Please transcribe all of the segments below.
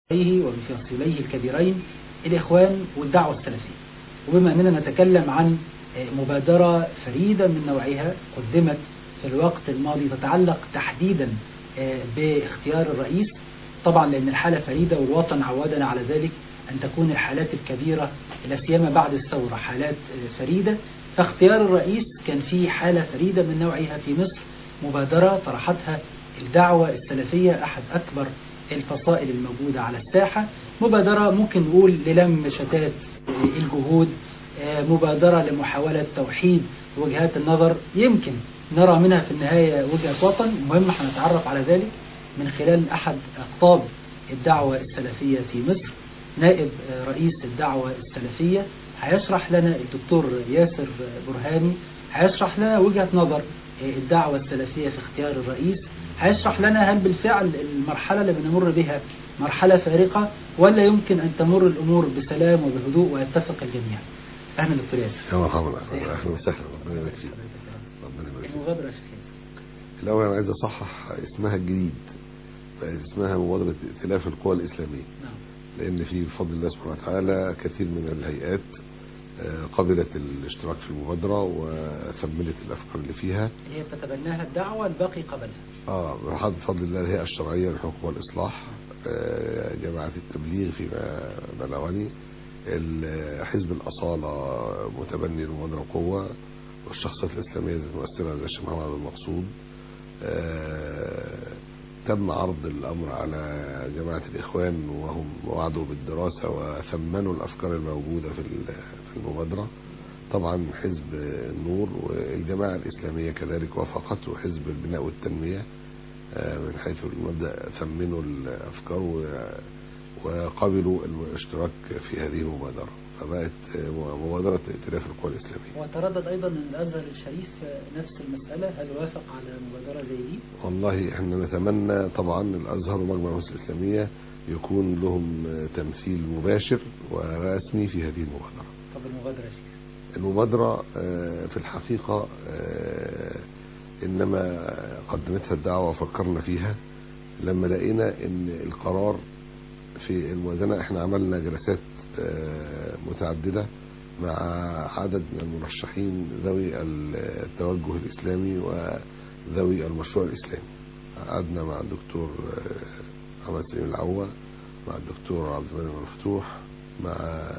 عليه وبفصيليه الكبيرين الإخوان والدعوة السلفية وبما أننا نتكلم عن مبادرة فريدة من نوعها قدمت في الوقت الماضي تتعلق تحديدا باختيار الرئيس طبعا لأن الحالة فريدة والوطن عودنا على ذلك أن تكون الحالات الكبيرة لا سيما بعد الثورة حالات فريدة فاختيار الرئيس كان فيه حالة فريدة من نوعها في مصر مبادرة طرحتها الدعوة السلفية أحد أكبر الفصائل الموجودة على الساحة مبادرة ممكن نقول للم شتات الجهود مبادرة لمحاولة توحيد وجهات النظر يمكن نرى منها في النهاية وجهة وطن مهم هنتعرف على ذلك من خلال أحد أقطاب الدعوة السلفية في مصر نائب رئيس الدعوة السلفية هيشرح لنا الدكتور ياسر برهاني هيشرح لنا وجهة نظر الدعوة السلفية في اختيار الرئيس هيشرح لنا هل بالفعل المرحلة اللي بنمر بها مرحلة فارقة ولا يمكن أن تمر الأمور بسلام وبهدوء ويتفق الجميع أهلا دكتور ياسر يا مرحبا أهلا وسهلا ربنا يبارك فيك ربنا يبارك فيك المبادرة شكرا الأول أنا عايز أصحح اسمها الجديد بقت اسمها مبادرة ائتلاف القوى الإسلامية نعم لأن في بفضل الله سبحانه وتعالى كثير من الهيئات قبلت الاشتراك في المبادرة وثمنت الأفكار اللي فيها هي تتبناها الدعوة الباقي قبلها اه بفضل الله الهيئة الشرعية للحقوق والإصلاح آه، جماعة التبليغ فيما بلغني حزب الأصالة متبني المبادرة قوة والشخصيات الإسلامية المؤثرة زي الشيخ محمد عبد المقصود آه، تم عرض الأمر على جماعة الإخوان وهم وعدوا بالدراسة وثمنوا الأفكار الموجودة في في المبادرة طبعا حزب النور والجماعة الإسلامية كذلك وافقت وحزب البناء والتنمية من حيث المبدأ ثمنوا الأفكار وقبلوا الاشتراك في هذه المبادرة فبقت مبادرة ائتلاف القوى الإسلامية وتردد أيضا الأزهر الشريف نفس المسألة هل وافق على مبادرة زي دي؟ والله احنا نتمنى طبعا الأزهر ومجمع المؤسسة الإسلامية يكون لهم تمثيل مباشر ورسمي في هذه المبادرة طب المبادرة شيخ المبادرة في الحقيقة إنما قدمتها الدعوة وفكرنا فيها لما لقينا إن القرار في الموازنة احنا عملنا جلسات متعددة مع عدد من المرشحين ذوي التوجه الإسلامي وذوي المشروع الإسلامي قعدنا مع الدكتور محمد سليم العوة مع الدكتور عبد المنعم المفتوح مع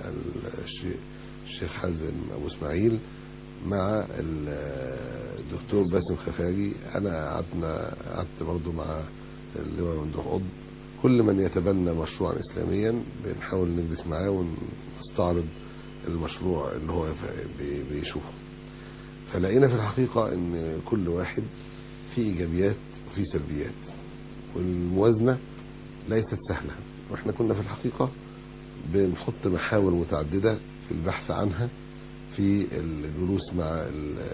الشيخ حازم أبو إسماعيل مع الدكتور باسم خفاجي أنا قعدنا قعدت برضه مع اللواء ممدوح قطب كل من يتبنى مشروعا إسلاميا بنحاول نجلس معاه ونستعرض المشروع اللي هو بيشوفه فلقينا في الحقيقة ان كل واحد فيه ايجابيات وفيه سلبيات والموازنة ليست سهلة واحنا كنا في الحقيقة بنحط محاور متعددة في البحث عنها في الجلوس مع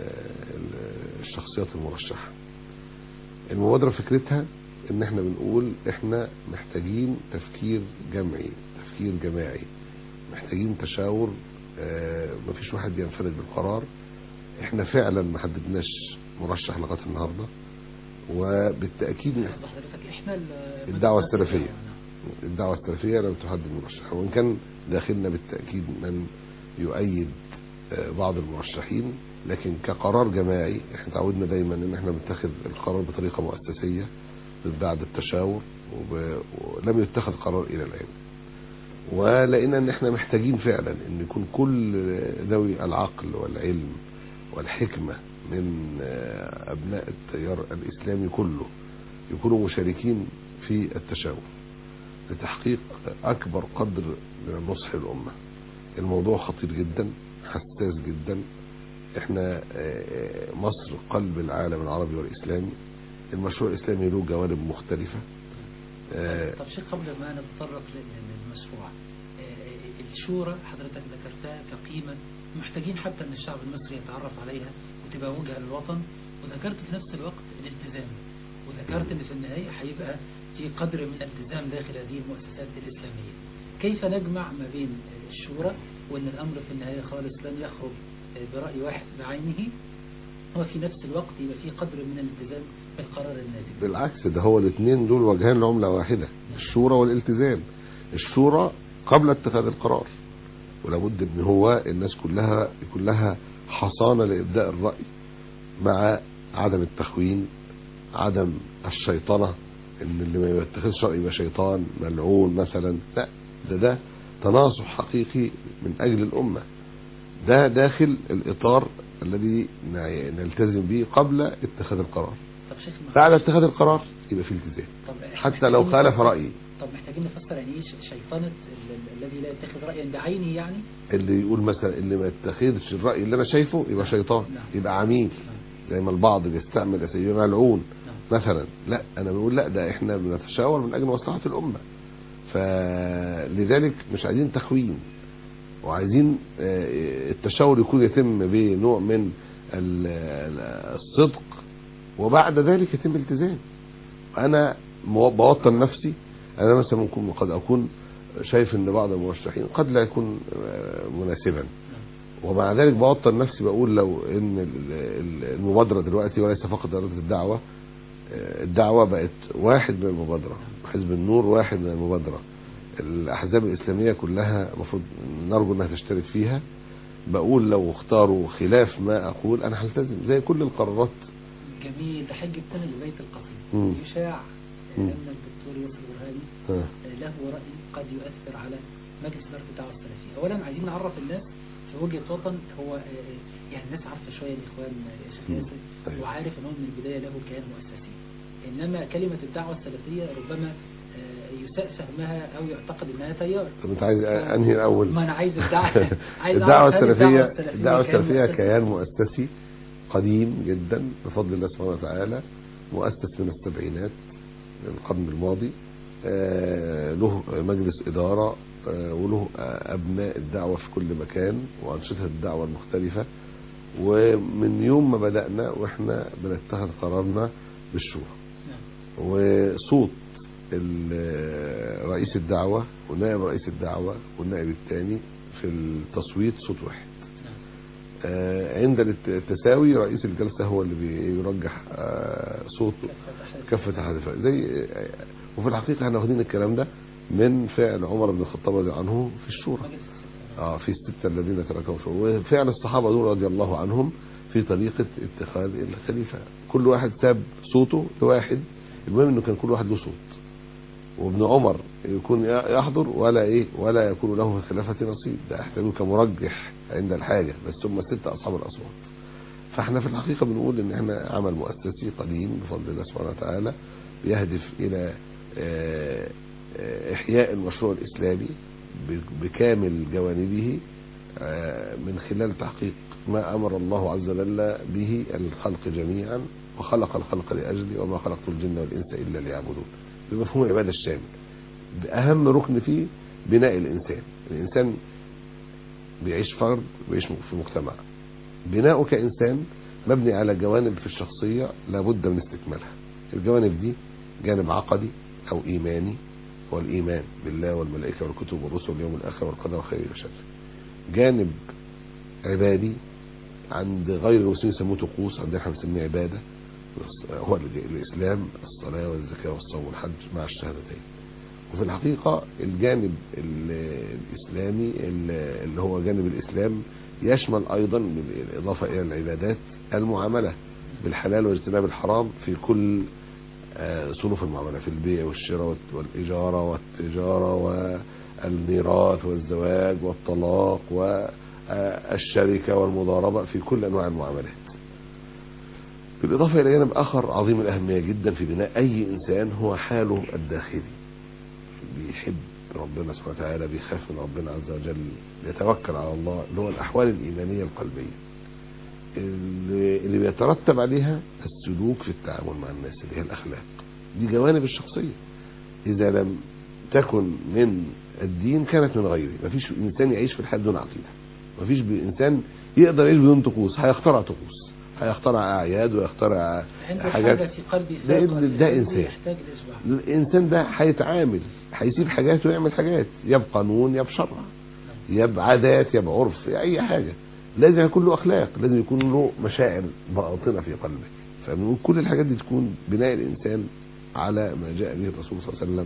الشخصيات المرشحة المبادرة فكرتها ان احنا بنقول احنا محتاجين تفكير جمعي تفكير جماعي محتاجين تشاور اه مفيش واحد بينفرد بالقرار احنا فعلا ما حددناش مرشح لغايه النهارده وبالتاكيد حضرتك احنا الدعوه السلفيه الدعوه السلفيه لم تحدد مرشح وان كان داخلنا بالتاكيد من يؤيد اه بعض المرشحين لكن كقرار جماعي احنا تعودنا دايما ان احنا بنتخذ القرار بطريقه مؤسسيه بعد التشاور ولم يتخذ قرار الى الان ولقينا ان احنا محتاجين فعلا ان يكون كل ذوي العقل والعلم والحكمة من ابناء التيار الاسلامي كله يكونوا مشاركين في التشاور لتحقيق اكبر قدر من النصح للامة الموضوع خطير جدا حساس جدا احنا مصر قلب العالم العربي والاسلامي المشروع الإسلامي له جوانب مختلفة طب شيخ قبل ما نتطرق للمشروع الشورى حضرتك ذكرتها كقيمة محتاجين حتى أن الشعب المصري يتعرف عليها وتبقى وجهة للوطن وذكرت في نفس الوقت الالتزام وذكرت أن في النهاية هيبقى في قدر من الالتزام داخل هذه المؤسسات الإسلامية كيف نجمع ما بين الشورى وأن الأمر في النهاية خالص لن يخرج برأي واحد بعينه وفي نفس الوقت يبقى في قدر من الالتزام بالقرار الناتج بالعكس ده هو الاثنين دول وجهان لعملة واحدة الشورى والالتزام الشورى قبل اتخاذ القرار ولابد ان هو الناس كلها يكون لها حصانه لابداء الراي مع عدم التخوين عدم الشيطنه ان اللي ما يتخذش راي يبقى شيطان ملعون مثلا لا ده ده تناصح حقيقي من اجل الامه ده داخل الاطار الذي نع- نلتزم به قبل اتخاذ القرار طب شيخ ما- بعد اتخاذ القرار يبقى في التزام طب حتى لو محتاجين خالف نفسر- رايي طب محتاجين نفسر يعني ايه ش- شيطنة ال- ال- الذي لا يتخذ رأيا بعينه يعني اللي يقول مثلا اللي ما يتخذش الراي اللي انا شايفه يبقى شيطان نعم. يبقى عميل زي ما البعض بيستعمل اساليب ملعون نعم. مثلا لا انا بقول لا ده احنا بنتشاور من اجل مصلحه الامه فلذلك مش عايزين تخوين وعايزين آه، التشاور يكون يتم بنوع من ال- ال- الصدق وبعد ذلك يتم الالتزام انا مو- بوطن نفسي انا مثلا ممكن قد اكون شايف ان بعض المرشحين قد لا يكون آه، مناسبا ومع ذلك بوطن نفسي بقول لو ان ال- ال- المبادره دلوقتي وليس فقط اراده الدعوه آه، الدعوه بقت واحد من المبادره حزب النور واحد من المبادره الاحزاب الاسلاميه كلها المفروض نرجو انها تشترك فيها بقول لو اختاروا خلاف ما اقول انا هلتزم زي كل القرارات جميل ده حج التاني لبيت القصيد مم. يشاع مم. ان الدكتور يوسف برهاني ها. له رأي قد يؤثر على مجلس إدارة الدعوة السلفية أولا عايزين نعرف الناس في وجهة وطن هو آه، يعني الناس عارفة شوية الإخوان يا شيخ مم. ياسر أيوة. وعارف أنه من البداية له كيان مؤسسي إنما كلمة الدعوة السلفية ربما آه، يساء فهمها أو يعتقد أنها تيار طب انت عايز انهي الاول ما أنا عايز الدعوة عايز الدعوة أعرف هل السلفية الدعوة كيان السلفية مؤسسي؟ كيان مؤسسي قديم جدا بفضل الله سبحانه وتعالى مؤسس من السبعينات من القرن الماضي آه، له مجلس إدارة آه، وله آه، أبناء الدعوة في كل مكان وأنشطة الدعوة المختلفة ومن يوم ما بدأنا وإحنا بنتخذ قرارنا بالشورى نعم. وصوت ال- رئيس الدعوة ونائب رئيس الدعوة والنائب الثاني في التصويت صوت واحد نعم. آه، عند الت- التساوي رئيس الجلسة هو اللي بيرجح آه، صوت كفة أحد. كفة أحد الفرق زي آه، وفي الحقيقة احنا واخدين الكلام ده من فعل عمر بن الخطاب رضي الله عنه في الشورى مجلس الستة. اه في الستة الذين تركوا شورى وفعل الصحابة دول رضي الله عنهم في طريقة اتخاذ الخليفة كل واحد ساب صوته لواحد المهم انه كان كل واحد له صوت وابن عمر يكون يحضر ولا ايه ولا يكون له في الخلافة نصيب ده احتاجه كمرجح عند الحاجة بس هم ستة اصحاب الاصوات فاحنا في الحقيقة بنقول ان احنا عمل مؤسسي قديم بفضل الله سبحانه وتعالى بيهدف الى آه، آه، احياء المشروع الاسلامي ب- بكامل جوانبه آه، من خلال تحقيق ما امر الله عز وجل به الخلق جميعا وخلق الخلق لاجلي وما خلقت الجن والانس الا ليعبدون بمفهوم العباده الشامل باهم ركن فيه بناء الانسان الانسان بيعيش فرد ويعيش في مجتمع بناؤه كانسان مبني على جوانب في الشخصيه لابد من استكمالها الجوانب دي جانب عقدي او ايماني هو الايمان بالله والملائكه والكتب والرسل واليوم الاخر والقدر خير وشر جانب عبادي عند غير المسلمين يسموه طقوس عندنا احنا بنسميه عباده هو ال- الاسلام الصلاه والزكاه والصوم والحج مع الشهادتين وفي الحقيقه الجانب ال- الاسلامي ال- اللي هو جانب الاسلام يشمل ايضا بالاضافه الى العبادات المعامله بالحلال واجتناب الحرام في كل آه، صنوف المعامله في البيع والشراء والت- والاجاره والتجاره والميراث والزواج والطلاق والشركه والمضاربه في كل انواع المعاملات. بالاضافه الى جانب اخر عظيم الاهميه جدا في بناء اي انسان هو حاله الداخلي. بيحب ربنا سبحانه وتعالى بيخاف من ربنا عز وجل بيتوكل على الله اللي هو الاحوال الايمانيه القلبيه. اللي اللي بيترتب عليها السلوك في التعامل مع الناس اللي هي الاخلاق. دي جوانب الشخصيه. اذا لم تكن من الدين كانت من غيره مفيش انسان يعيش في الحياه دون عقيده مفيش ب- انسان يقدر يعيش بدون طقوس هيخترع طقوس هيخترع اعياد ويخترع عند حاجات الحاجة في قلبي ده ساقة ابن- ده القلب إنسان. يحتاج الإشباع الانسان ده هيتعامل هيسيب حاجات ويعمل حاجات يا بقانون يا بشرع يا بعادات يا بعرف يا اي حاجه لازم يكون له اخلاق لازم يكون له مشاعر باطنه في قلبه فبنقول كل الحاجات دي تكون بناء الانسان على ما جاء به الرسول صلى الله عليه وسلم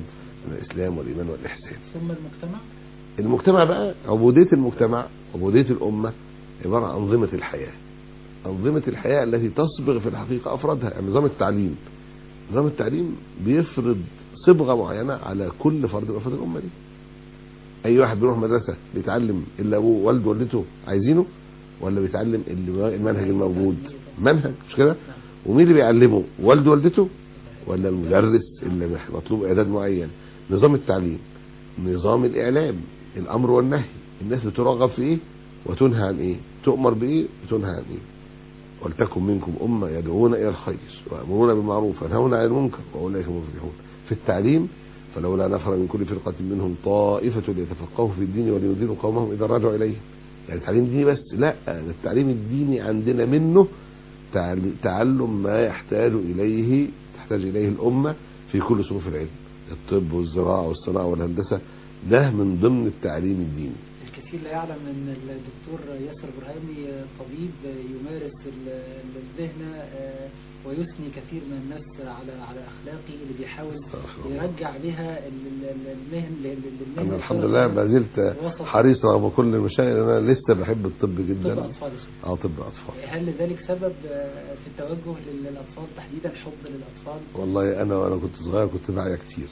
من الاسلام والايمان والاحسان ثم المجتمع المجتمع بقى عبوديه المجتمع عبوديه الامه عباره عن انظمه الحياه انظمه الحياه التي تصبغ في الحقيقه افرادها يعني نظام التعليم نظام التعليم بيفرض صبغه معينه على كل فرد من افراد الامه دي اي واحد بيروح مدرسه بيتعلم اللي ابوه والده ووالدته عايزينه ولا بيتعلم اللي المنهج الموجود منهج مش كده ومين اللي بيعلمه والده ووالدته ولا المدرس اللي مح- مطلوب اعداد معين نظام التعليم نظام الاعلام الامر والنهي الناس بترغب في ايه وتنهى عن ايه تؤمر بايه وتنهى عن ايه ولتكن منكم امه يدعون الى الخير ويامرون بالمعروف وينهون عن المنكر واولئك هم المفلحون في التعليم فلولا نفر من كل فرقه منهم طائفه ليتفقهوا في الدين ولينذروا قومهم اذا رجعوا اليه يعني التعليم ديني بس لا ده التعليم الديني عندنا منه تعل- تعلم ما يحتاج اليه تحتاج اليه الامه في كل صنوف العلم الطب والزراعه والصناعه والهندسه ده من ضمن التعليم الديني الكثير لا يعلم ان الدكتور ياسر برهامي آه، طبيب آه، يمارس ال- المهنه آه، ويثني كثير من الناس على على اخلاقه اللي بيحاول استغفر الله. يرجع بها ال- ال- المهن للمهنه انا الحمد لله ما زلت حريص رغم كل المشاكل انا لسه بحب الطب طب جدا اطفال الشيخ. اه طب اطفال هل لذلك سبب آه، في التوجه للاطفال تحديدا حب للاطفال والله انا وانا كنت صغير كنت بعيا كتير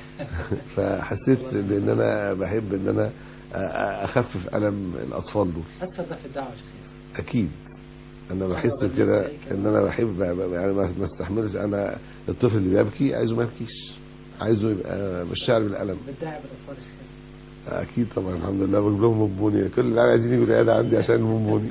فحسيت بان انا بحب ان انا أ- أ- اخفف الم الاطفال دول اثر ده في الدعوه يا شيخ اكيد انا بحس كده ان انا بحب يعني ما ما استحملش انا الطفل اللي بيبكي عايزه ما يبكيش عايزه يبقى مش شاعر بالالم بتدعي بالاطفال يا شيخ اكيد طبعا الحمد لله بجيب لهم بونبوني كل اللي عايزين يجوا العياده عندي عشان البونبوني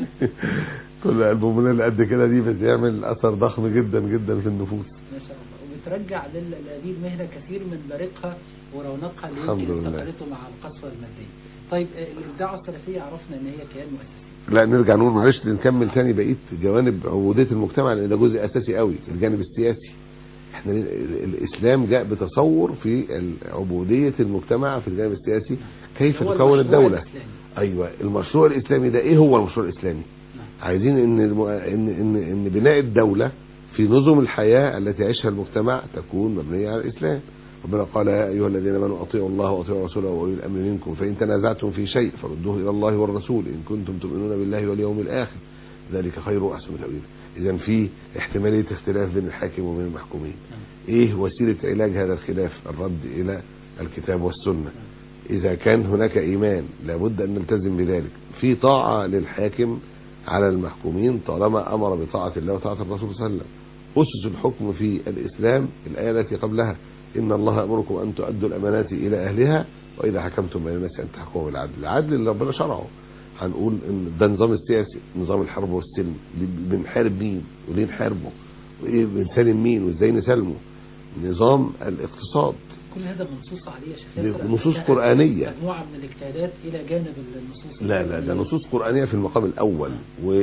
كل البونبونيه اللي قد كده دي بتعمل اثر ضخم جدا جدا في النفوس ما شاء الله وبترجع لل- لهذه المهنه كثير من بريقها ورونقها اللي الحمد يمكن لله. انتقلته مع القسوه الماديه. طيب آه، الدعوه السلفيه عرفنا ان هي كيان مؤسسي. لا نرجع نقول معلش نكمل تاني بقيه جوانب عبوديه المجتمع لان ده جزء اساسي قوي الجانب السياسي احنا ال- ال- الاسلام جاء بتصور في ال- عبوديه المجتمع في الجانب السياسي كيف هو تكون المشروع الدوله الإسلامي. ايوه المشروع الاسلامي ده ايه هو المشروع الاسلامي نعم. عايزين ان الم... ان ان ان بناء الدوله في نظم الحياه التي يعيشها المجتمع تكون مبنيه على الاسلام ربنا قال يا ايها الذين امنوا اطيعوا الله واطيعوا رسوله واولي الامر منكم فان تنازعتم في شيء فردوه الى الله والرسول ان كنتم تؤمنون بالله واليوم الاخر ذلك خير واحسن تاويلا اذا في احتماليه اختلاف بين الحاكم وبين المحكومين نعم. ايه وسيله علاج هذا الخلاف الرد الى الكتاب والسنه إذا كان هناك إيمان لابد أن نلتزم بذلك في طاعة للحاكم على المحكومين طالما أمر بطاعة الله وطاعة الرسول صلى الله عليه وسلم أسس الحكم في الإسلام الآية التي قبلها إن الله أمركم أن تؤدوا الأمانات إلى أهلها وإذا حكمتم بين الناس أن تحكموا بالعدل العدل اللي ربنا شرعه هنقول إن ده نظام السياسي نظام الحرب والسلم بنحارب مين وليه نحاربه وإيه بنسلم مين وإزاي نسلمه نظام الاقتصاد كل هذا منصوص عليه يا شيخ دي ياسر. نصوص أنها قرآنية. مجموعه من الاجتهادات الى جانب النصوص لا لا ده القرآنية. نصوص قرآنية في المقام الأول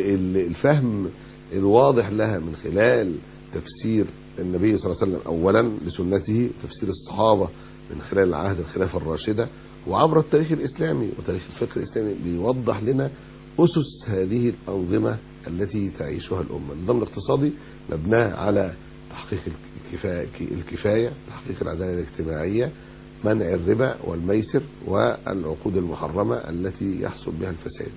والفهم الواضح لها من خلال تفسير النبي صلى الله عليه وسلم أولا لسنته تفسير الصحابة من خلال عهد الخلافة الراشدة وعبر التاريخ الإسلامي وتاريخ الفقه الإسلامي بيوضح لنا أسس هذه الأنظمة التي تعيشها الأمة النظام الاقتصادي مبناه على تحقيق الكفاية, الكفاية تحقيق العدالة الاجتماعية منع الربا والميسر والعقود المحرمة التي يحصل بها الفساد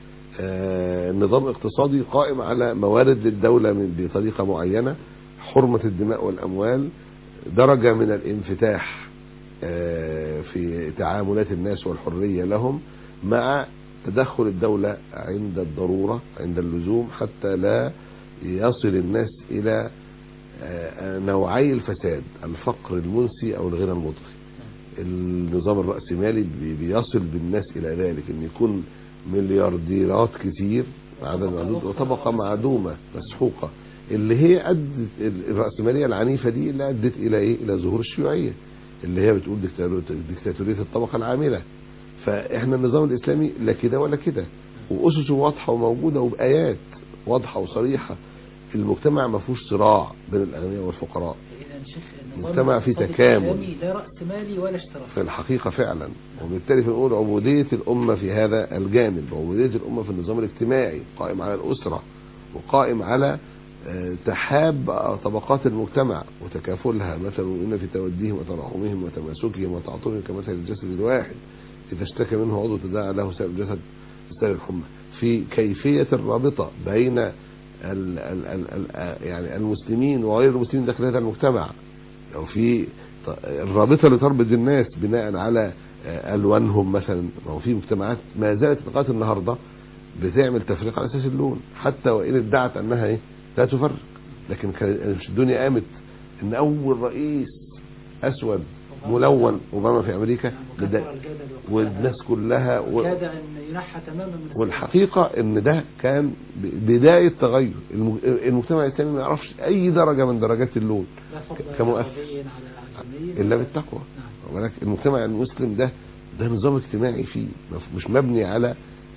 آه، النظام الاقتصادي قائم على موارد للدولة من- بطريقة معينة حرمة الدماء والأموال درجة من الانفتاح آه، في تعاملات الناس والحرية لهم مع تدخل الدولة عند الضرورة عند اللزوم حتى لا يصل الناس إلى آه، نوعي الفساد الفقر المنسي أو الغنى المطغي النظام الرأسمالي بي- بيصل بالناس إلى ذلك أن يكون مليارديرات كتير عدد معدود وطبقة معدومة مسحوقة اللي هي أدت الرأسمالية العنيفة دي اللي أدت إلى إيه؟ إلى ظهور الشيوعية اللي هي بتقول ديكتاتورية ديكتاتورية الطبقة العاملة فإحنا النظام الإسلامي لا كده ولا كده وأسسه واضحة وموجودة وبآيات واضحة وصريحة المجتمع ما فيهوش صراع بين الأغنياء والفقراء اذا شيخ النظام مجتمع فيه الاقتصادي تكامل. الإسلامي لا راس مالي ولا اشتراكي في الحقيقة فعلا وبالتالي بنقول عبودية الأمة في هذا الجانب عبودية الأمة في النظام الاجتماعي قائم على الأسرة وقائم على آه، تحاب طبقات المجتمع وتكافلها مثل إن في توديهم وتراحمهم وتماسكهم وتعاطفهم كمثل الجسد الواحد إذا اشتكى منه عضو تداعى له سائر الجسد بسبب الحمى في كيفية الرابطة بين ال ال ال ال يعني المسلمين وغير المسلمين داخل هذا المجتمع لو في ط- الرابطة اللي تربط الناس بناء على آه، ألوانهم مثلا ما هو في مجتمعات ما زالت لغاية النهاردة بتعمل تفريق على أساس اللون حتى وإن ادعت أنها إيه لا تفرق لكن كان- مش الدنيا قامت إن أول رئيس أسود ملون أوباما في أمريكا نعم، بدا- وكثر الجدل وقتها. والناس كلها و... كاد ان ينحى تماما من والحقيقة ان ده كان ب- بداية تغير الم- المجتمع الاسلامي ما يعرفش اي درجة من درجات اللون لا فضل كمؤثر. عربي على عجمي الا بالتقوى نعم ولكن المجتمع المسلم ده ده نظام اجتماعي فيه مف- مش مبني على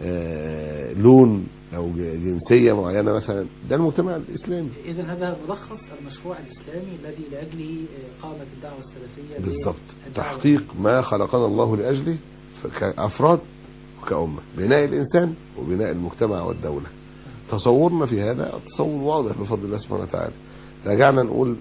آه، لون او ج- جنسية معينة مثلا ده المجتمع الاسلامي اذا هذا ملخص المشروع الاسلامي الذي لاجله قامت الدعوه السلفيه بالضبط بالدعوة- تحقيق ما خلقنا الله لاجله ف- كافراد وكأمة بناء الانسان وبناء المجتمع والدولة تصورنا في هذا تصور واضح بفضل الله سبحانه وتعالى رجعنا نقول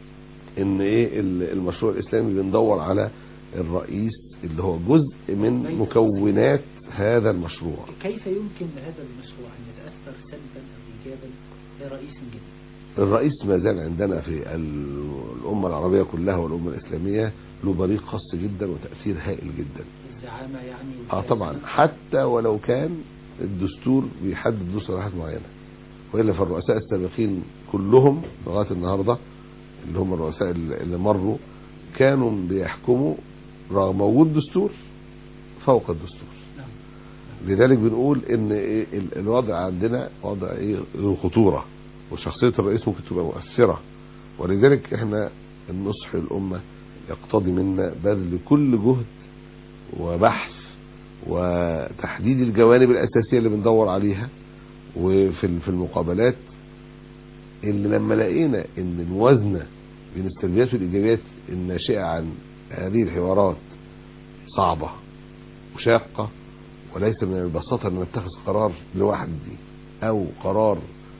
ان ايه ال- المشروع الاسلامي بندور على الرئيس اللي هو جزء من مكونات هذا المشروع كيف يمكن لهذا المشروع ان يتاثر سلبا او ايجابا برئيس جديد الرئيس ما زال عندنا في ال- الامه العربيه كلها والامه الاسلاميه له بريق خاص جدا وتاثير هائل جدا الزعامه يعني اه طبعا حتى ولو كان الدستور بيحدد له صلاحيات معينه والا فالرؤساء السابقين كلهم لغايه النهارده اللي هم الرؤساء اللي اللي مروا كانوا بيحكموا رغم وجود دستور فوق الدستور نعم لذلك بنقول ان إيه ال- الوضع عندنا وضع ايه ذو خطوره وشخصيه الرئيس ممكن تبقى مؤثره ولذلك احنا النصح للامه يقتضي منا بذل كل جهد وبحث وتحديد الجوانب الاساسيه اللي بندور عليها وفي ال- في المقابلات اللي لما لقينا ان الموازنه بين السلبيات والايجابيات الناشئه عن هذه الحوارات صعبه وشاقه وليس من البساطه ان نتخذ قرار لوحدي او قرار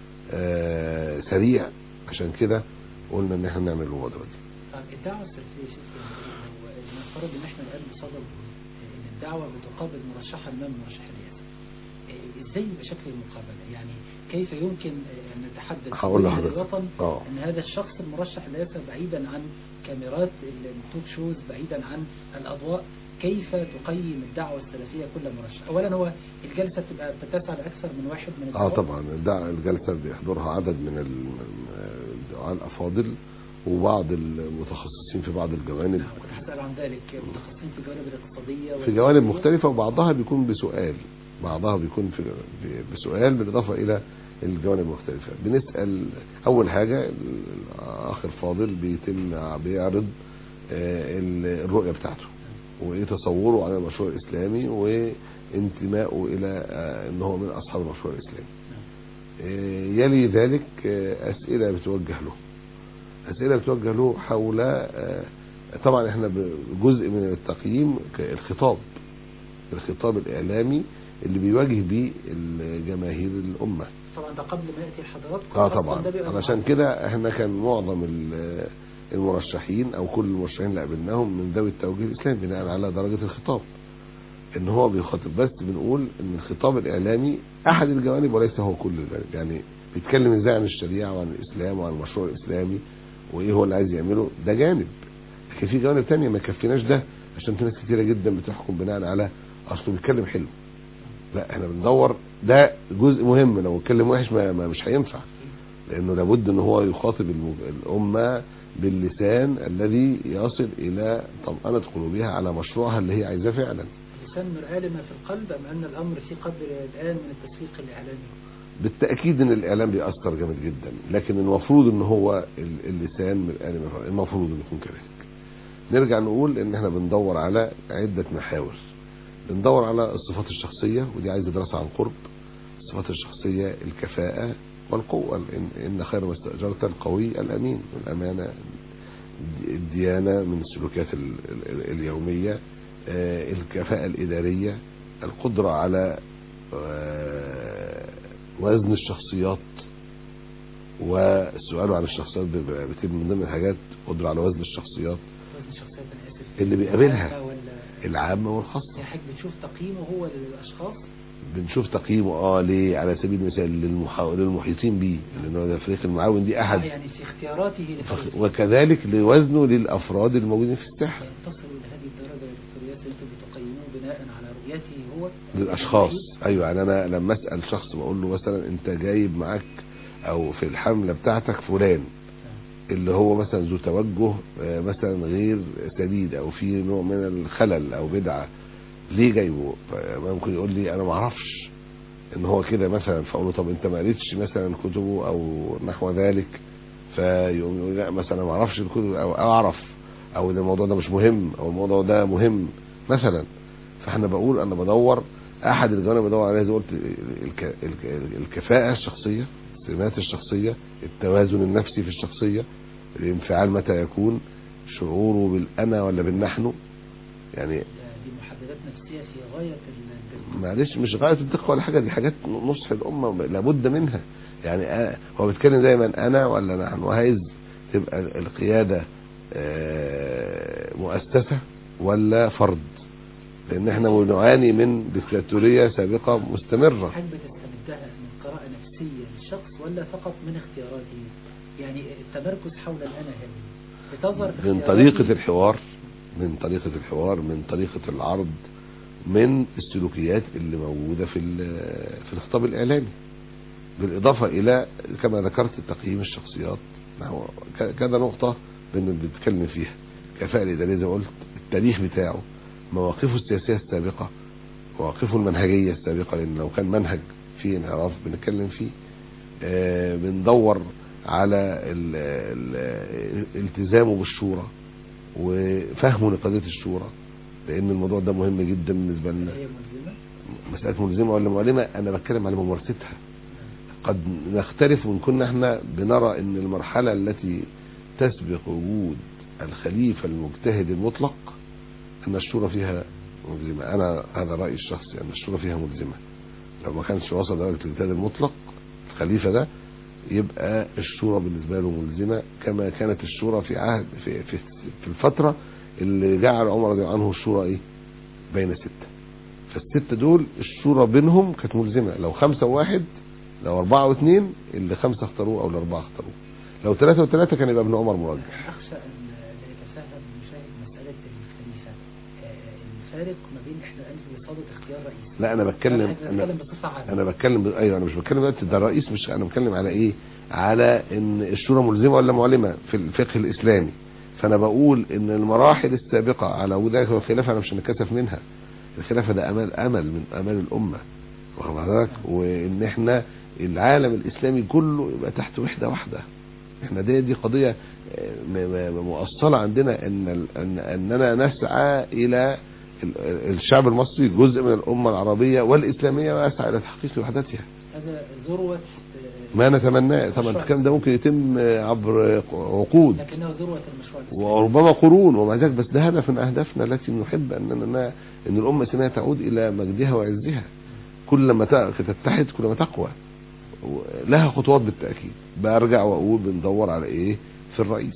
آه سريع عشان كده قلنا ان احنا نعمل المبادره دي طيب الدعوه السلفيه يا شيخ يعني لو نفترض ان احنا الان بصدد ان الدعوه بتقابل مرشحا ما من مرشح الرئاسه إيه، ازاي يبقى شكل المقابله يعني كيف يمكن آه، ان نتحدث هقول بين لحضرتك. الوطن اه ان هذا الشخص المرشح الرئاسه بعيدا عن كاميرات التوك شوز بعيدا عن الاضواء كيف تقيم الدعوه السلفيه كل مرشح اولا هو الجلسه بتبقى بتسعى لاكثر من واحد من اه الدعوة. طبعا الدع- الجلسه بيحضرها عدد من ال- الدعاء الافاضل وبعض المتخصصين في بعض الجوانب نعم كنت هسال عن ذلك متخصصين في الجوانب الاقتصاديه في جوانب مختلفة وبعضها بيكون بسؤال بعضها بيكون في ب- بسؤال بالإضافة إلى الجوانب المختلفة بنسأل أول حاجة الأخ الفاضل بيتم بيعرض آه، ال- الرؤية بتاعته وإيه تصوره عن المشروع الإسلامي وانتمائه إلى آه، إن هو من أصحاب المشروع الإسلامي آه، يلي ذلك آه، أسئلة بتوجه له أسئلة بتوجه له حول آه، طبعا احنا جزء من التقييم ك- الخطاب الخطاب الإعلامي اللي بيواجه بيه الجماهير الأمة طبعا ده قبل ما ياتي لحضراتكم اه أصلاً طبعا ده بيبقى علشان معروف. كده احنا كان معظم ال- المرشحين او كل المرشحين اللي قابلناهم من ذوي التوجيه الاسلامي بناء على درجة الخطاب ان هو بيخاطب بس بنقول ان الخطاب الاعلامي احد الجوانب وليس هو كل الجوانب يعني بيتكلم ازاي عن الشريعة وعن الاسلام وعن المشروع الاسلامي وايه هو اللي عايز يعمله ده جانب لكن في جوانب تانية ما يكفيناش ده عشان في ناس كتيرة جدا بتحكم بناء على اصله بيتكلم حلو لا احنا بندور ده جزء مهم لو اتكلم وحش ما ما- مش هينفع لانه لابد ان هو يخاطب المج- الامه باللسان الذي يصل الى طمأنة قلوبها على مشروعها اللي هي عايزاه فعلا اللسان مرآة لما في القلب أم أن الأمر في قدر الآن من التسويق الإعلامي بالتاكيد ان الاعلام بيأثر جامد جدا لكن المفروض ان هو ال- اللسان مرآة لما في- المفروض ان يكون كذلك نرجع نقول ان احنا بندور على عده محاور بندور على الصفات الشخصيه ودي عايزه دراسه عن قرب الصفات الشخصيه الكفاءه والقوه إن- ان خير ما استاجرت القوي الامين والامانه الديانه من السلوكيات ال- ال- اليوميه آه، الكفاءه الاداريه القدره على آه، وزن الشخصيات والسؤال عن الشخصيات بيبقى بيتم من ضمن الحاجات قدرة على وزن الشخصيات وزن الشخصيات انا اسف اللي بيقابلها. العامة ولا العامة والخاصة يعني حضرتك بتشوف تقييمه هو للاشخاص بنشوف تقييمه اه ليه على سبيل المثال للمحا... للمحيطين بيه لان هو ده الفريق المعاون دي احد يعني في اختياراته لفريقه وكذلك لوزنه للافراد الموجودين في الساحه تصلوا لهذه الدرجه يا دكتور ياسر انتم بتقيموه بناء على رؤيته هو للاشخاص ايوه يعني انا لما اسال شخص بقول له مثلا انت جايب معاك او في الحمله بتاعتك فلان اللي هو مثلا ذو توجه آه، مثلا غير سديد او في نوع من الخلل او بدعه ليه جايبه ممكن يقول لي انا ما اعرفش ان هو كده مثلا فاقول له طب انت ما قريتش مثلا كتبه او نحو ذلك فيقوم يقول لي لا مثلا ما اعرفش الكتب او اعرف او ان الموضوع ده مش مهم او الموضوع ده مهم مثلا فاحنا بقول انا بدور احد الجوانب اللي بدور عليها زي ما قلت الك- الك- الكفاءه الشخصيه السمات الشخصيه التوازن النفسي في الشخصيه الانفعال متى يكون شعوره بالانا ولا بالنحن يعني ده- دي محددات نفسيه في غايه الدقه معلش مش غايه الدقه ولا حاجه دي حاجات نصح الامه لابد منها يعني أنا هو بيتكلم دايما انا ولا نحن وعايز تبقى القياده آه، مؤسسه ولا فرد لان احنا نعاني من ديكتاتوريه سابقه مستمره حضرتك بتستمدها من قراءه نفسيه للشخص ولا فقط من اختياراته يعني التمركز حول الانا هذه بتظهر في من اختياراته طريقه الحوار من طريقه الحوار من طريقه العرض من السلوكيات اللي موجوده في ال- في الخطاب الاعلامي بالاضافه الى كما ذكرت تقييم الشخصيات نحو ك- كذا نقطه بن- بنتكلم فيها كفاءه الاداريه زي ما قلت التاريخ بتاعه مواقفه السياسيه السابقه مواقفه المنهجيه السابقه لان لو كان منهج فيه انحراف بنتكلم فيه آه، بندور على ال- ال- التزامه بالشورى وفهمه لقضيه الشورى لان الموضوع ده مهم جدا بالنسبه لنا هي ملزمه مساله ملزمه ولا معلمه انا بتكلم على ممارستها قد نختلف وان كنا احنا بنرى ان المرحله التي تسبق وجود الخليفه المجتهد المطلق ان الشورى فيها ملزمه انا هذا رايي الشخصي ان الشورى فيها ملزمه لو ما كانش وصل درجه الاجتهاد المطلق الخليفه ده يبقى الشورى بالنسبه له ملزمه كما كانت الشورى في عهد في في, في الفتره اللي جعل عمر رضي الله عنه الشورى ايه بين سته فالستة دول الشورى بينهم كانت ملزمة لو خمسة وواحد لو أربعة واثنين اللي خمسة اختاروه أو الأربعة اختاروه لو ثلاثة وثلاثة كان يبقى ابن عمر مرجح اخشى ان لا يتفهم المشاهد مساله الخليفه آه، الفارق ما بين احنا انت بصدد اختيار رئيس لا أنا بتكلم انا أنا, بتكلم بصفه عامه أنا بتكلم ب... أيوه أنا مش بتكلم دلوقتي ده الرئيس مش أنا بتكلم على إيه على إن الشورى ملزمة ولا معلمة في الفقه الإسلامي فأنا بقول إن المراحل السابقة على وجود الخلافة أنا مش هنتكسف منها الخلافة ده أمل أمل من أمال الأمة واخد بالك وإن إحنا العالم الإسلامي كله يبقى تحت وحدة واحدة احنا دي دي قضيه آه، م- م- مؤصله عندنا ان ال- ان اننا نسعى الى ال- الشعب المصري جزء من الامه العربيه والاسلاميه ويسعى الى تحقيق وحدتها هذا ذروه آه، ما نتمناه طبعا الكلام ده ممكن يتم آه، عبر عقود لكنه ذروه المشروع الاسلامي وربما قرون ومع ذلك بس ده هدف من اهدافنا التي نحب اننا ان الامه الاسلاميه تعود الى مجدها وعزها كل ما ت- تتحد كل ما تقوى و- لها خطوات بالتاكيد برجع واقول بندور على ايه في الرئيس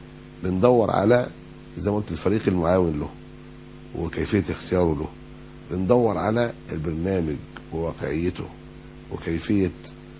بندور على زي ما قلت الفريق المعاون له وكيفيه اختياره له بندور على البرنامج وواقعيته وكيفيه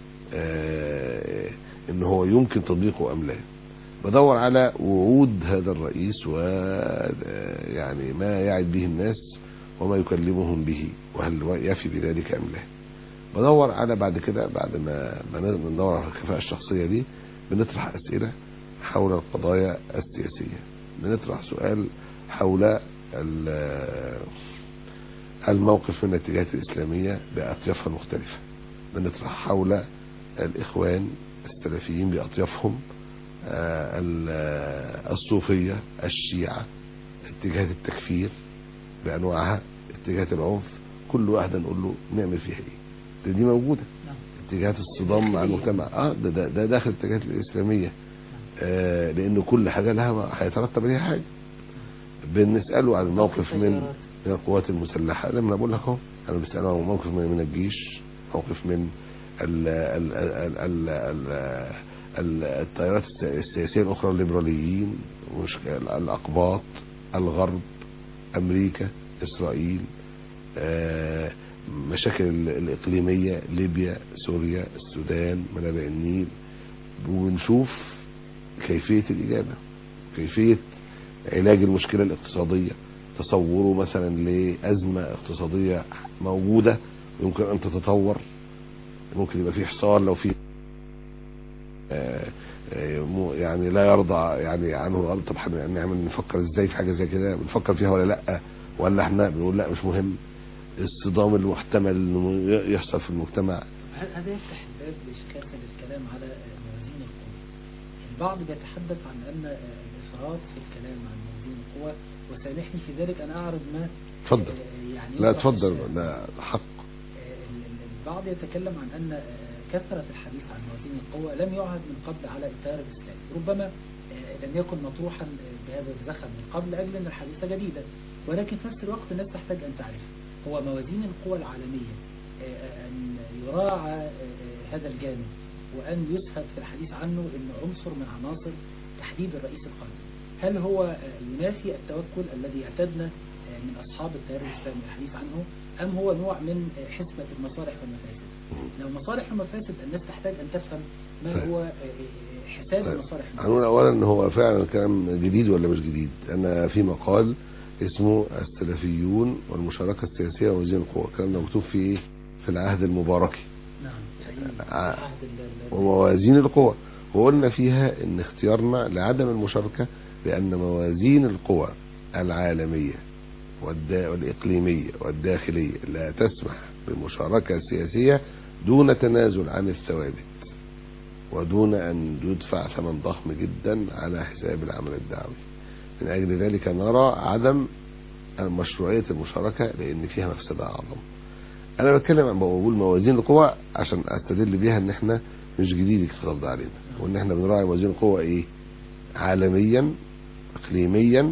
آه ان هو يمكن تطبيقه ام لا بدور على وعود هذا الرئيس و آه، يعني ما يعد به الناس وما يكلمهم به وهل هو يفي بذلك ام لا بدور على بعد كده بعد ما ما ندور على الكفاءة الشخصية دي بنطرح أسئلة حول القضايا السياسية بنطرح سؤال حول ال- الموقف من الاتجاهات الإسلامية بأطيافها المختلفة بنطرح حول الإخوان السلفيين بأطيافهم آه، ال- الصوفية الشيعة اتجاهات التكفير بأنواعها اتجاهات العنف كل واحدة نقول له نعمل فيها ايه ده دي موجودة نعم. اتجاهات الصدام مع المجتمع اه ده ده, ده داخل الاتجاهات الإسلامية آه لأن كل حاجة لها هيترتب عليها حاجة بنسأله عن الموقف من التيارات. من القوات المسلحة لما بقول لك اهو انا بسأله عن موقف من من الجيش موقف من ال ال ال ال ال ال- التيارات الس- السياسية الأخرى الليبراليين مش- الأقباط الغرب أمريكا إسرائيل آه، مشاكل ال- الإقليمية ليبيا سوريا السودان منابع النيل ونشوف كيفية الإجابة كيفية علاج المشكلة الاقتصادية تصوره مثلا لأزمة اقتصادية موجودة يمكن أن تتطور ممكن يبقى في حصار لو في آه، آه، مو- يعني لا يرضى يعني عنه الغلط طب احنا نعمل نفكر ازاي في حاجه زي كده بنفكر فيها ولا لا ولا احنا بنقول لا مش مهم الصدام المحتمل انه ي- يحصل في المجتمع ه- هذا يفتح الباب لشكاسة للكلام على آه، موازين القوى البعض بيتحدث عن أن آه، الإفراط في الكلام عن موازين القوى وسامحني في ذلك أنا أعرض ما اتفضل آه، يعني لا يوضح اتفضل الشارع. لا حق آه، ال- ال- البعض يتكلم عن أن آه، كثرة الحديث عن موازين القوى لم يعهد من قبل على التيار الإسلامي ربما آه، لم يكن مطروحا آه، بهذا الزخم من قبل أجل أن الحديث جديدة ولكن في نفس الوقت الناس تحتاج أن تعرف هو موازين القوى العالمية آه، أن يراعى آه، آه، هذا الجانب وأن يسهد في الحديث عنه أنه عنصر من عناصر تحديد الرئيس القادم هل هو آه، ينافي التوكل الذي اعتدنا آه، من أصحاب التيار الإسلامي الحديث عنه أم هو نوع من آه، حسبة المصالح والمفاسد لو مصالح ومفاسد الناس تحتاج أن تفهم ما طيب. هو آه، آه، حساب طيب. المصالح هنقول والمفاسد اولا ان هو فعلا كلام جديد ولا مش جديد انا في مقال اسمه السلفيون والمشاركه السياسيه ووزين القوى الكلام ده مكتوب في ايه في العهد المباركي نعم حقيقي. ع- عهد ال- ال- وموازين القوى وقلنا فيها ان اختيارنا لعدم المشاركة لان موازين القوى العالمية والدا- والإقليمية والداخلية لا تسمح بالمشاركة السياسية دون تنازل عن الثوابت ودون أن يدفع ثمن ضخم جدا على حساب العمل الدعوي من أجل ذلك نرى عدم مشروعية المشاركة لأن فيها مفسدة أعظم أنا بتكلم عن بقول موازين القوى عشان أستدل بيها إن إحنا مش جديد الخطاب ده علينا وإن إحنا بنراعي موازين القوى إيه عالميا إقليميا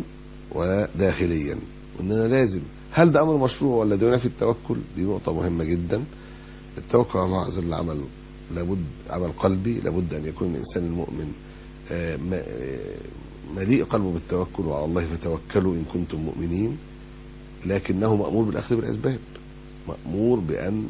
وداخليا وإننا لازم هل ده أمر مشروع ولا ده ينافي التوكل دي نقطة مهمة جدا التوكل على الله عز وجل عمل لابد عمل قلبي لابد أن يكون الإنسان المؤمن آه، م- آه، مليء قلبه بالتوكل وعلى الله فتوكلوا إن كنتم مؤمنين لكنه مأمور بالأخذ بالأسباب مأمور بأن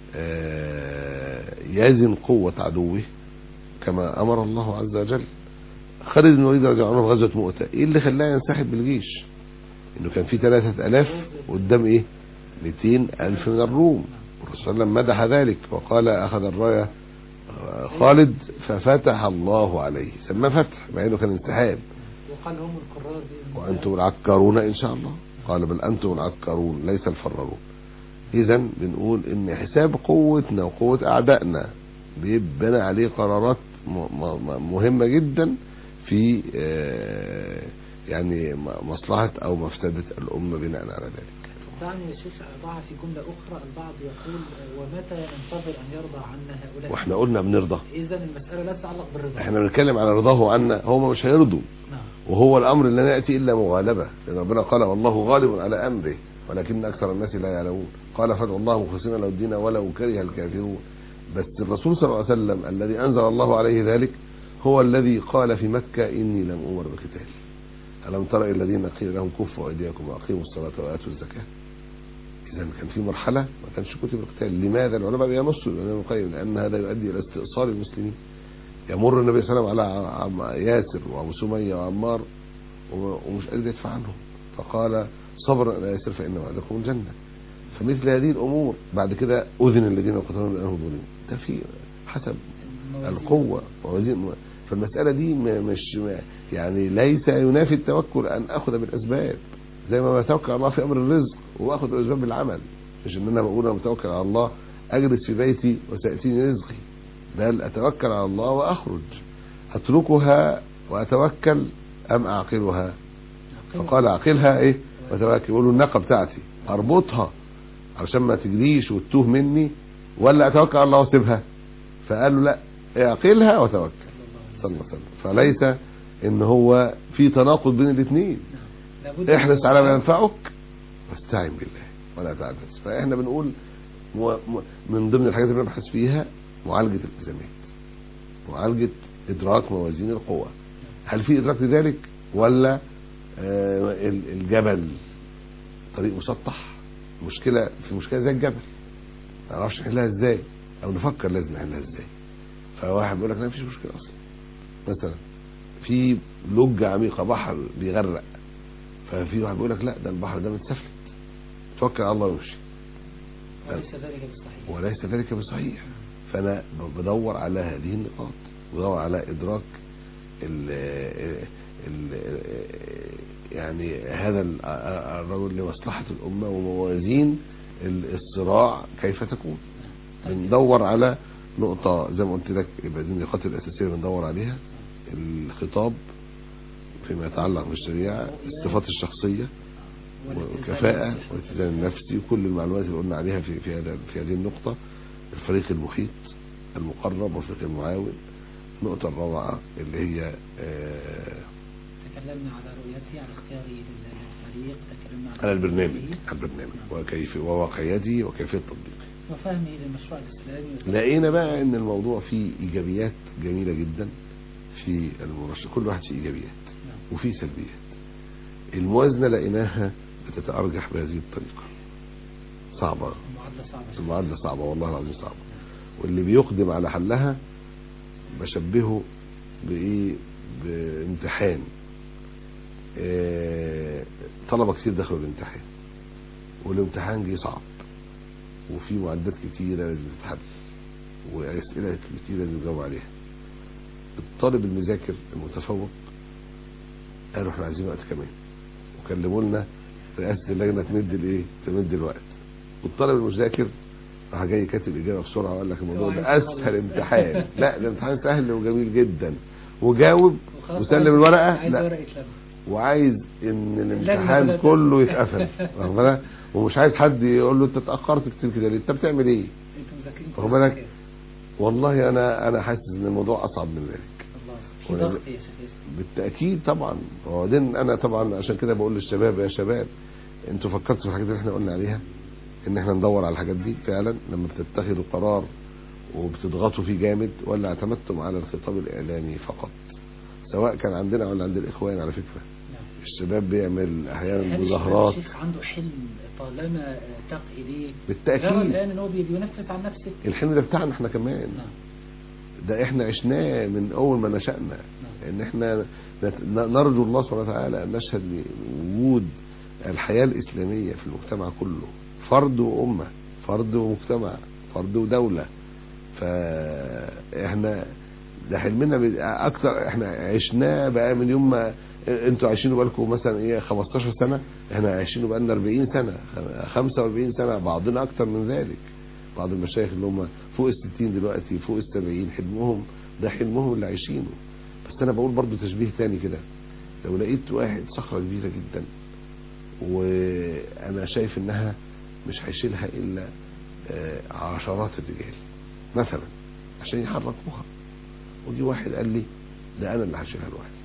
آه، يزن قوة عدوه كما أمر الله عز وجل خالد بن الوليد رضي الله عنه في غزوة مؤتة إيه اللي خلاه ينسحب بالجيش إنه كان في ثلاثة ألاف قدام إيه 200 ألف من الروم الرسول صلى الله عليه وسلم مدح ذلك وقال أخذ الراية آه، خالد ففتح الله عليه سماه فتح مع إنه كان انسحاب وقال هم القرار بإذن الله. وأنتم العكرون إن شاء الله قال بل أنتم العكرون ليس الفرارون إذا بنقول إن حساب قوتنا وقوة أعدائنا بيبنى عليه قرارات م- م- مهمة جدا في آه، يعني م- مصلحة أو مفسدة الأمة بناء على ذلك دعني يا شيخ أضعها في جملة أخرى البعض يقول آه، ومتى ننتظر أن يرضى عنا هؤلاء واحنا قلنا بنرضى إذا المسألة لا تتعلق بالرضا احنا بنتكلم على رضاه عنا هم مش هيرضوا نعم وهو الامر لا ياتي الا مغالبه لان ربنا قال والله غالب على امره ولكن اكثر الناس لا يعلمون قال فادعوا الله مخلصين له الدين ولو كره الكافرون بس الرسول صلى الله عليه وسلم الذي انزل الله عليه ذلك هو الذي قال في مكه اني لم امر بقتال الم تر إلى الذين قيل لهم كفوا ايديكم واقيموا الصلاه واتوا الزكاه اذا كان في مرحله ما كانش كتب القتال لماذا العلماء بينصوا الامام القيم لان هذا يؤدي الى استئصال المسلمين يمر النبي صلى الله عليه وسلم على عم- ياسر وابو سميه وعمار و- ومش قادر يدفع عنهم فقال صبرا على ياسر فان وعدكم الجنه فمثل هذه الامور بعد كده اذن الذين يقتلون بانهم ظلموا ده في حسب الموازين. القوه موازين فالمساله دي م- مش م- يعني ليس ينافي التوكل ان اخذ بالاسباب زي ما بتوكل على الله في امر الرزق واخذ بالاسباب بالعمل مش ان انا بقول انا متوكل على الله اجلس في بيتي وسياتيني رزقي بل اتوكل على الله واخرج اتركها واتوكل ام اعقلها فقال اعقلها ايه وتوكل يقولوا الناقه بتاعتي اربطها علشان ما تجريش وتتوه مني ولا اتوكل على الله واسيبها فقالوا لا اعقلها وتوكل صلى الله عليه وسلم فليس ان هو في تناقض بين الاثنين لابد احرص من- على ما ينفعك واستعن بالله ولا تعجز فاحنا بنقول مو- م- من ضمن الحاجات اللي بنبحث فيها معالجه الالتزامات معالجه ادراك موازين القوى هل في ادراك لذلك ولا آه، ال- الجبل طريق مسطح مشكله في مشكله زي الجبل ما نعرفش نحلها ازاي او نفكر لازم نحلها ازاي فواحد بيقول لك لا مفيش مشكله اصلا مثلا في لجه عميقه بحر بيغرق ففي واحد بيقول لك لا ده البحر ده متسفلت توكل على الله وامشي وليس ذلك بالصحيح وليس ذلك بصحيح فانا بدور على هذه النقاط بدور على ادراك ال ال يعني هذا ال- الرجل لمصلحه الامه وموازين ال- الصراع كيف تكون بندور على نقطه زي ما قلت لك يبقى دي النقاط الاساسيه اللي بندور عليها الخطاب فيما يتعلق بالشريعه الصفات الشخصيه والكفاءة والاتزان النفسي وكل المعلومات اللي قلنا عليها في في هذا في هذه النقطة الفريق المحيط المقرب والفريق المعاون النقطة الرابعة اللي هي آه، تكلمنا على رؤيته على اختياره للفريق تكلمنا على البرنامج تطبيقه، على البرنامج وكيف وواقعيته وكيفية تطبيقه وفهمه للمشروع الاسلامي لقينا بقى ان الموضوع فيه ايجابيات جميلة جدا في المرشح كل واحد فيه ايجابيات نعم. وفيه سلبيات الموازنة لقيناها بتتأرجح بهذه الطريقة صعبة المعادله صعبه شوية. المعادلة صعبة والله العظيم صعبة واللي بيقدم على حلها بشبهه بإيه بامتحان آه، طلبة كتير دخلوا الامتحان والامتحان جه صعب وفي معدات كتيرة لازم تتحل وأسئلة كتير لازم تجاوب عليها الطالب المذاكر المتفوق قالوا احنا عايزين وقت كمان وكلموا لنا رئاسة اللجنة تمد الايه تمد الوقت والطالب المذاكر راح جاي كاتب اجابه بسرعه وقال لك الموضوع ده عايز اسهل يخلص. امتحان لا ده امتحان سهل وجميل جدا وجاوب وخلاص وسلم عايز- الورقة؟ عايز لا. ورقه لم وعايز ان اللجنة الامتحان كلها كله يتقفل واخد بالك ومش عايز حد يقول له انت اتاخرت كتير كده ليه انت بتعمل ايه انتم مذاكرين واخد كويس بالك؟ كده. والله انا انا حاسس ان الموضوع اصعب من ذلك الله في ولا- ضغط يا شيخ ياسر بالتاكيد طبعا وبعدين انا طبعا عشان كده بقول للشباب يا شباب انتوا فكرتوا في الحاجات اللي احنا قلنا عليها ان احنا ندور على الحاجات دي فعلا لما بتتخذوا قرار وبتضغطوا فيه جامد ولا اعتمدتم على الخطاب الاعلامي فقط سواء كان عندنا ولا عند الاخوان على فكره نعم الشباب بيعمل احيانا هل مظاهرات الشيخ عنده حلم طالما آه، تق اليه يرى بالتاكيد الان ان هو بي- بينفذ عن نفسه الحلم ده بتاعنا احنا كمان نعم ده احنا عشناه من اول ما نشأنا نعم ان احنا نت- ن- نرجو الله سبحانه وتعالى ان نشهد بوجود الحياة الاسلامية في المجتمع كله فرد وامة فرد ومجتمع فرد ودولة فاحنا ده حلمنا بي- اكتر احنا عشناه بقى من يوم ما انتوا عايشينه بقالكم مثلا ايه 15 سنة احنا عايشينه بقالنا 40 سنة خ- 45 سنة بعضنا اكتر من ذلك بعض المشايخ اللي هم فوق الستين دلوقتي فوق السبعين حلمهم ده حلمهم اللي عايشينه بس انا بقول برضو تشبيه تاني كده لو لقيت واحد صخرة كبيرة جدا وانا شايف انها مش هيشيلها الا آه، عشرات الرجال مثلا عشان يحركوها وجي واحد قال لي ده انا اللي هشيلها لوحدي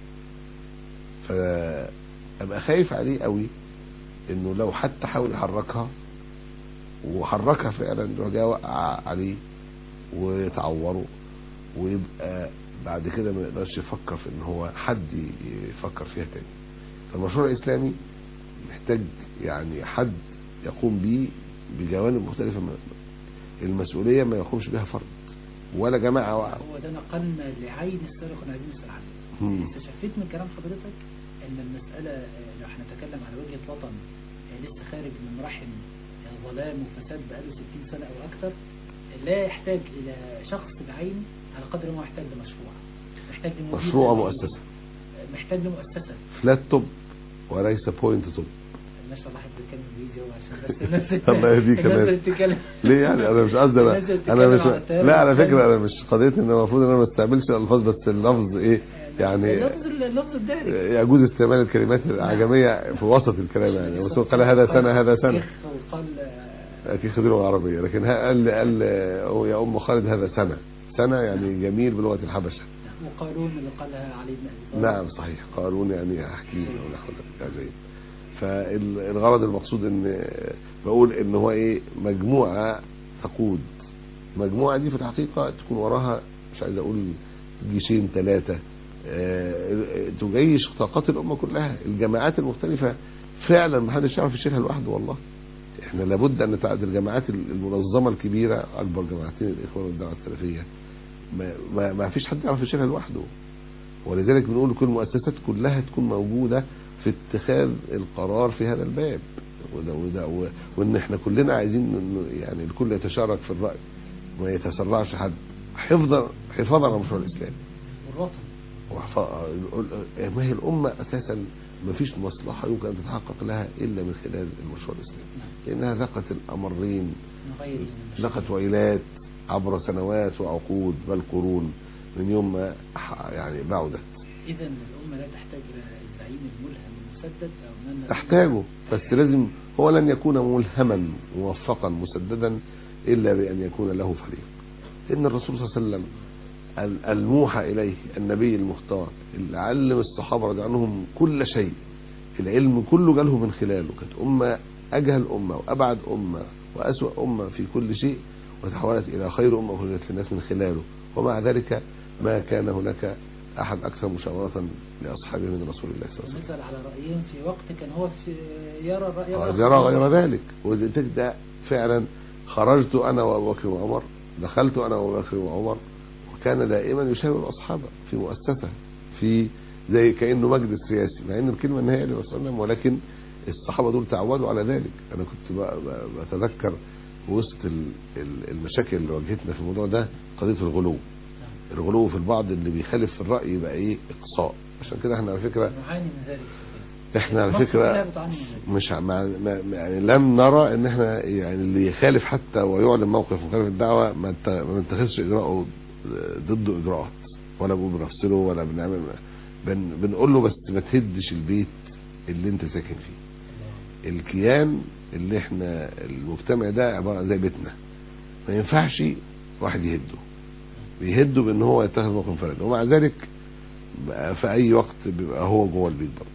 فابقى خايف عليه قوي انه لو حتى حاول يحركها وحركها فعلا يروح جاي وقع عليه وتعوره ويبقى بعد كده ما يقدرش يفكر في ان هو حد يفكر فيها تاني فالمشروع الاسلامي محتاج يعني حد يقوم به بجوانب مختلفة من المسؤولية ما يقومش بها فرد ولا جماعة واحدة هو ده نقلنا لعين السؤال اللي كنا عايزين نسال عنه مم. استشفيت من كلام حضرتك ان المساله آه، لو احنا نتكلم على وجهه وطن آه، لسه خارج من رحم آه، ظلام وفساد بقاله 60 سنه او اكثر لا يحتاج الى شخص بعينه على قدر ما هو يحتاج لمشروع محتاج لمدير مشروع أمني، مؤسسة آه، محتاج لمؤسسه فلات توب وليس بوينت توب ما شاء الله حضرتك بتتكلم انجليزي هو عشان بس الناس الله يهديك يا الناس ناس. اللي بتتكلم ليه يعني انا مش قصدي انا الناس انا مش بتتكلم على التيار لا على الإسلامي. فكره انا مش قضيه ان المفروض ان انا ما استعملش الالفاظ بس اللفظ ايه يعني اللفظ اللفظ الدارج يجوز استعمال الكلمات الاعجميه في وسط الكلام يعني الرسول قال هذا سنه هذا سنه شيخ وقال آه، اكيد خدوا اللغه العربيه لكن ها- قال قال آه، يا ام خالد هذا سنه سنه يعني جميل بلغه الحبشه وقارون اللي قالها علي بن ابي طالب نعم صحيح قارون يعني حكيم ونحو ذلك زي فالغرض المقصود ان بقول ان هو ايه مجموعه تقود مجموعه دي في الحقيقه تكون وراها مش عايز اقول جيشين ثلاثة تجيش طاقات الأمة كلها الجماعات المختلفة فعلا ما حدش يعرف يشيلها لوحده والله احنا لابد ان نتعدد الجماعات المنظمة الكبيرة اكبر جماعتين الاخوان والدعوة السلفية ما, ما, ما فيش حد يعرف يشيلها لوحده ولذلك بنقول كل المؤسسات كلها تكون موجودة في اتخاذ القرار في هذا الباب وده وده و- وان احنا كلنا عايزين إنه يعني الكل يتشارك في الرأي وما يتسرعش حد حفظا حفاظا على مشروع الاسلام والوطن وحف- ما هي الامة اساسا ما فيش مصلحة يمكن ان تتحقق لها الا من خلال المشروع الاسلامي لانها ذاقت الامرين من غير ذاقت ويلات عبر سنوات وعقود بل قرون من يوم ما ح- يعني بعدت اذا الامه لا تحتاج الى الزعيم الملهم المسدد او من تحتاجه بس لازم هو لن يكون ملهما موفقا مسددا الا بان يكون له فريق ان الرسول صلى الله عليه وسلم ال- الموحى اليه النبي المختار اللي علم الصحابه رضي عنهم كل شيء العلم كله جاله من خلاله كانت امه اجهل امه وابعد امه واسوا امه في كل شيء وتحولت الى خير امه خرجت للناس من خلاله ومع ذلك ما كان هناك احد اكثر مشاوره لاصحابه من رسول الله صلى الله عليه وسلم نسال على رايهم في وقت كان هو في يرى الراي آه، الآخر. يرى غير ذلك ولذلك ده فعلا خرجت انا وابو بكر وعمر دخلت انا وابو بكر وعمر وكان دائما يشاور اصحابه في مؤسسه في زي كانه مجلس سياسي مع ان الكلمه النهائيه للرسول صلى الله عليه وسلم ولكن الصحابه دول تعودوا على ذلك انا كنت ب- ب- بتذكر وسط ال- ال- المشاكل اللي واجهتنا في الموضوع ده قضيه الغلو الغلو في البعض اللي بيخالف في الراي يبقى ايه اقصاء عشان كده احنا على فكره نعاني من ذلك احنا على مصر فكره كلها بتعاني من ذلك مش ع- مع ما ما- يعني لم نرى ان احنا يعني اللي يخالف حتى ويعلن موقف مخالف الدعوه ما ت- ما نتخذش اجراءه ضده اجراءات ولا بنقول بنفصله ولا بنعمل بن بنقول له بس ما تهدش البيت اللي انت ساكن فيه الكيان اللي احنا المجتمع ده عباره عن زي بيتنا ما ينفعش واحد يهده بيهده بان هو يتخذ موقف منفرد ومع ذلك بقى في اي وقت بيبقى هو جوه البيت برضه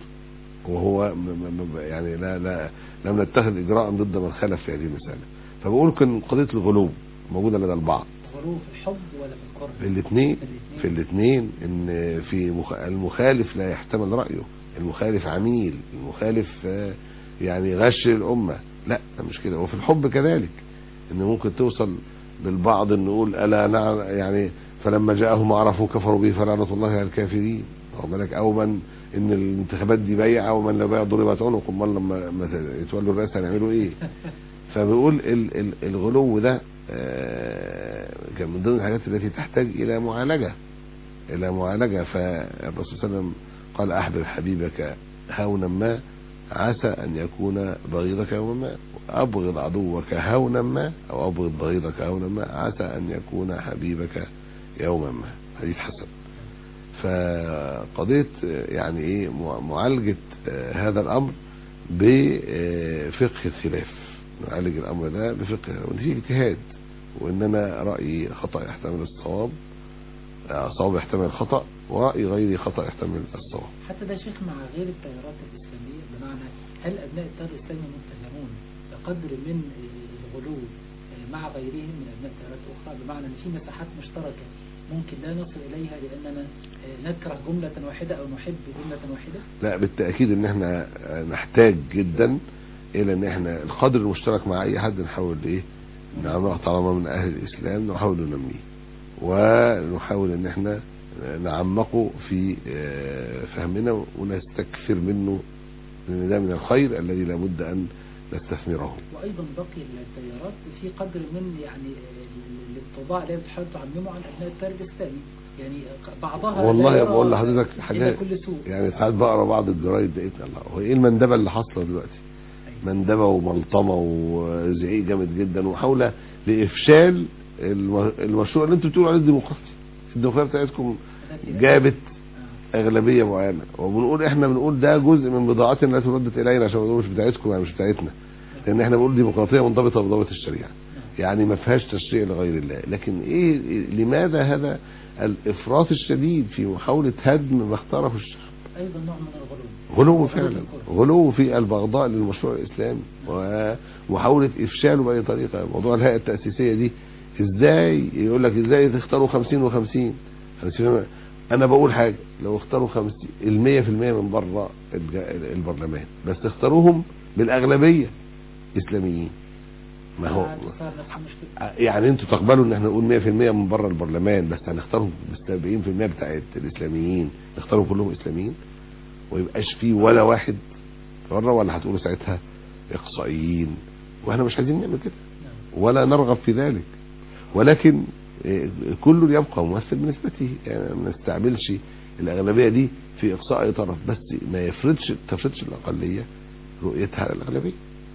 وهو م- م- م- يعني لا لا لم نتخذ اجراء ضد من خالف في هذه المساله فبقول كان قضيه الغلو موجوده لدى البعض غلو في الحب ولا في الكره في الاثنين في في الاثنين ان في مخ... المخالف لا يحتمل رايه المخالف عميل المخالف آه، يعني غش الامه لا مش كده وفي الحب كذلك ان ممكن توصل بالبعض ان نقول الا نعم يعني فلما جاءهم ما عرفوا كفروا به فلعنه الله على الكافرين واخد بالك او من ان الانتخابات دي بيعه ومن لا بيع ضربت عنق امال لما لما يتولوا الرئاسه هنعملوا ايه فبيقول ال- ال- الغلو ده آه، كان من ضمن الحاجات التي تحتاج الى معالجه الى معالجه فالرسول صلى الله عليه وسلم قال احبب حبيبك هونا ما عسى ان يكون بغيضك يوما ما ابغض عدوك هونا ما او ابغض بغيضك هونا ما عسى ان يكون حبيبك يوما ما حديث حسن فقضيه آه، يعني ايه مع- معالجه آه، هذا الامر بفقه الخلاف نعالج الامر ده بفقه وان في اجتهاد وان انا رايي خطا يحتمل الصواب آه، صواب يحتمل الخطا وراي غيري خطا يحتمل الصواب حتى ده شيخ مع غير التيارات الإسلامية بمعنى هل أبناء التيار الإسلامي متهمون بقدر من الغلو مع غيرهم من أبناء تيارات أخرى بمعنى أن في مساحات مشتركة ممكن لا نصل إليها لأننا نكره جملة واحدة أو نحب جملة واحدة لا بالتاكيد ان احنا آه، نحتاج جدا الى ان احنا القدر المشترك مع اي حد نحاول ايه نعمل طالما من اهل الاسلام نحاول ننميه ونحاول ان احنا نعمقه في آه، فهمنا ونستكثر منه لان ده من الخير الذي لابد ان نستثمره وأيضا بقي التيارات في قدر من يعني الاتضاع اللي بتحاول تعممه عن أبناء التيار الإسلامي يعني بعضها لا والله يرى بقول لحضرتك إلا حاجات كل سوء يعني ساعات بقرا بعض الجرايد لقيت الله هو ايه المندبه اللي حاصله دلوقتي مندبه وملطمه وزعيق جامد جدا ومحاوله لافشال الم- المشروع اللي انتوا بتقولوا عليه الديمقراطي الديمقراطيه بتاعتكم التي- جابت آه. اغلبيه معينه وبنقول احنا بنقول ده جزء من بضاعتنا التي ردت الينا عشان ما مش بتاعتكم يعني مش بتاعتنا لان احنا بنقول ديمقراطيه منضبطه بضابط الشريعه يعني ما فيهاش تشريع لغير الله لكن ايه لماذا هذا الافراط الشديد في محاوله هدم ما اختاره الشعب أيضا نوع من الغلو غلو فعلا غلو في البغضاء للمشروع الاسلامي ومحاوله افشاله باي طريقه موضوع الهيئه التاسيسيه دي ازاي يقول لك ازاي تختاروا 50 و50 50% انا بقول حاجه لو اختاروا 50 ال 100% من بره الج- البرلمان بس اختاروهم بالاغلبيه اسلاميين ما هو صار نفس المشكله يعني انتوا تقبلوا ان احنا نقول 100% من بره البرلمان بس هنختارهم بال 70% بتاعت الاسلاميين نختارهم كلهم اسلاميين ويبقاش فيه ولا واحد بره ولا هتقولوا ساعتها اقصائيين واحنا مش عايزين نعمل كده نعم. ولا نرغب في ذلك ولكن آه، كل يبقى ممثل بنسبته يعني ما نستعملش الاغلبيه دي في اقصاء اي طرف بس ما يفرضش تفرضش الاقليه رؤيتها على الاغلبيه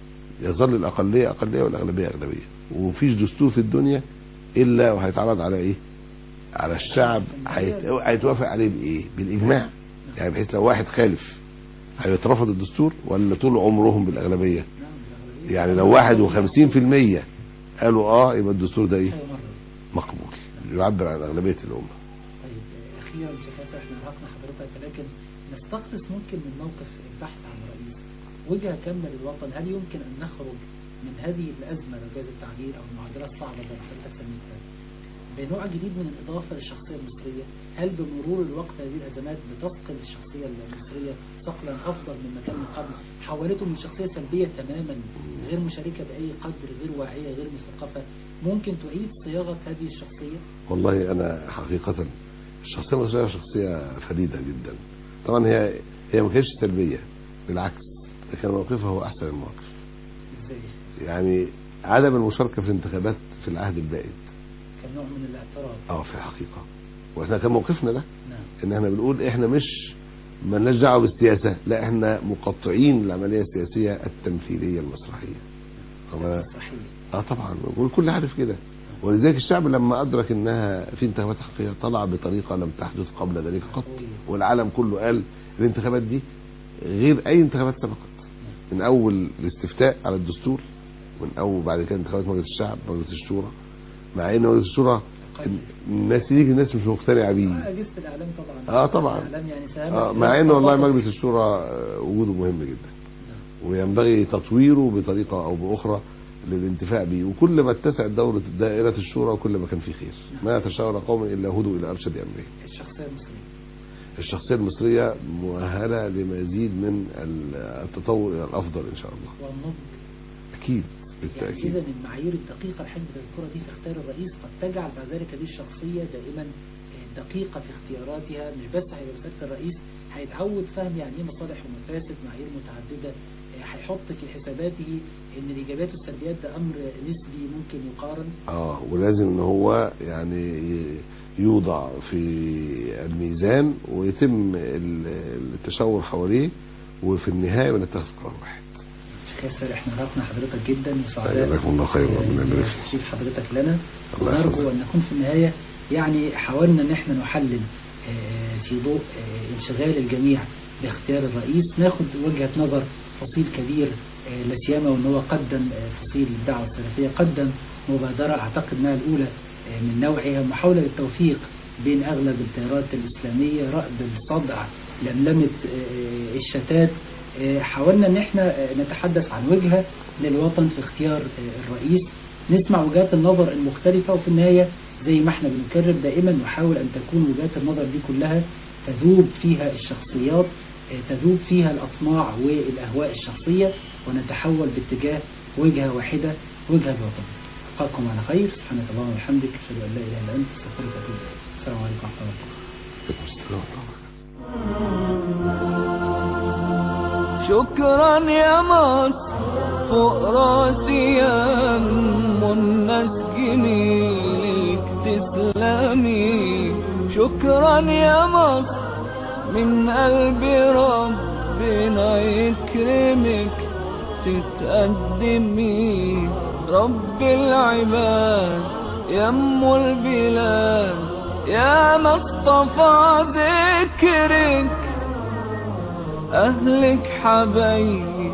يظل الاقليه اقليه والاغلبيه اغلبيه ومفيش دستور في الدنيا الا وهيتعرض على ايه على الشعب هيت- هيتوافق عليه بايه بالاجماع يعني بحيث لو واحد خالف هيترفض الدستور ولا طول عمرهم بالاغلبيه نعم بالأغلبية. يعني لو واحد وخمسين في المية قالوا اه يبقى الدستور ده ايه هيمرر. مقبول يعبر عن اغلبيه الامه طيب آه، اخيرا شكاته احنا ارهقنا حضرتك ولكن نستخلص ممكن من موقف البحث عن رئيس وجهه كامله للوطن هل يمكن ان نخرج من هذه الازمه لو جاز التعبير او المعادله الصعبه زي ما حضرتك سميتها بنوع جديد من الاضافه للشخصيه المصريه هل بمرور الوقت هذه الازمات بتثقل الشخصيه المصريه ثقلا افضل مما كان من قبل حولته من شخصيه سلبيه تماما غير مشاركه باي قدر غير واعيه غير مثقفه ممكن تعيد صياغه هذه الشخصيه والله انا حقيقه الشخصيه المصريه شخصيه فريده جدا طبعا هي هي ما كانتش سلبيه بالعكس ده كان موقفها هو احسن المواقف ازاي يعني عدم المشاركه في الانتخابات في العهد البائد كنوع من الاعتراض اه في الحقيقه واحنا كان موقفنا ده نعم ان احنا بنقول احنا مش مالناش دعوه بالسياسه لا احنا مقطعين العمليه السياسيه التمثيليه المسرحيه طبعا صحيح اه طبعا والكل عارف كده ولذلك الشعب لما ادرك انها في انتخابات حقيقيه طلع بطريقه لم تحدث قبل ذلك قط والعالم كله قال الانتخابات دي غير اي انتخابات سبقت من اول الاستفتاء على الدستور من اول بعد كده انتخابات مجلس الشعب مجلس الشورى مع ان مجلس الشورى الناس يجي الناس مش مقتنعه بيه اجهزه الاعلام طبعا آه طبعا. الاعلام يعني ساهمت آه في مع ان والله التفاقم. مجلس الشورى آه، وجوده مهم جدا نعم. وينبغي تطويره بطريقه او باخرى للانتفاع به وكل ما اتسعت دورة دائرة الشورى وكل ما كان في خير ما يتشاور قوم إلا هدوا إلى أرشد أمرهم الشخصيه المصريه الشخصية المصرية مؤهلة لمزيد من التطور إلى الأفضل إن شاء الله والنضج أكيد يعني بالتأكيد اذا المعايير الدقيقه اللي حضرتك بتذكرها دي في اختيار الرئيس قد تجعل بعد ذلك هذه الشخصيه دائما آه، دقيقه في اختياراتها مش بس هيبقى مساله الرئيس هيتعود فهم يعني ايه مصالح ومفاسد معايير متعدده آه، هيحط في حساباته ان الايجابيات والسلبيات ده امر نسبي ممكن يقارن اه ولازم ان هو يعني ي- يوضع في الميزان ويتم ال- التشاور حواليه وفي النهاية بنتخذ قرار واحد كاسر احنا رافنا حضرتك جدا وسعداء جزاكم الله خير ربنا يبارك فيك تشريف حضرتك لنا الله ونرجو يحفظك. ان نكون في النهايه يعني حاولنا ان احنا نحلل آه، في ضوء آه، انشغال الجميع باختيار الرئيس ناخد وجهه نظر فصيل كبير آه، لا سيما وان هو قدم آه، فصيل الدعوه السلفيه قدم مبادره اعتقد انها الاولى آه، من نوعها محاوله للتوفيق بين اغلب التيارات الاسلاميه رأب الصدع لملمه آه، الشتات آه، حاولنا ان احنا آه، نتحدث عن وجهه للوطن في اختيار آه، الرئيس نسمع وجهات النظر المختلفة وفي النهاية زي ما احنا بنكرر دائما نحاول أن تكون وجهات النظر دي كلها تذوب فيها الشخصيات آه، تذوب فيها الأطماع والأهواء الشخصية ونتحول باتجاه وجهة واحدة وجهة الوطن ألقاكم على خير سبحانك اللهم وبحمدك أشهد أن لا إله إلا أنت أستغفرك وأتوب إليك السلام عليكم ورحمة الله عليكم السلام ورحمة الله شكرا يا مصر فوق راسي يا ام الناس جميلك تسلمي شكرا يا مصر من قلبي ربنا يكرمك تتقدمي رب العباد يا ام البلاد يا مصطفى ذكرك أهلك حبايب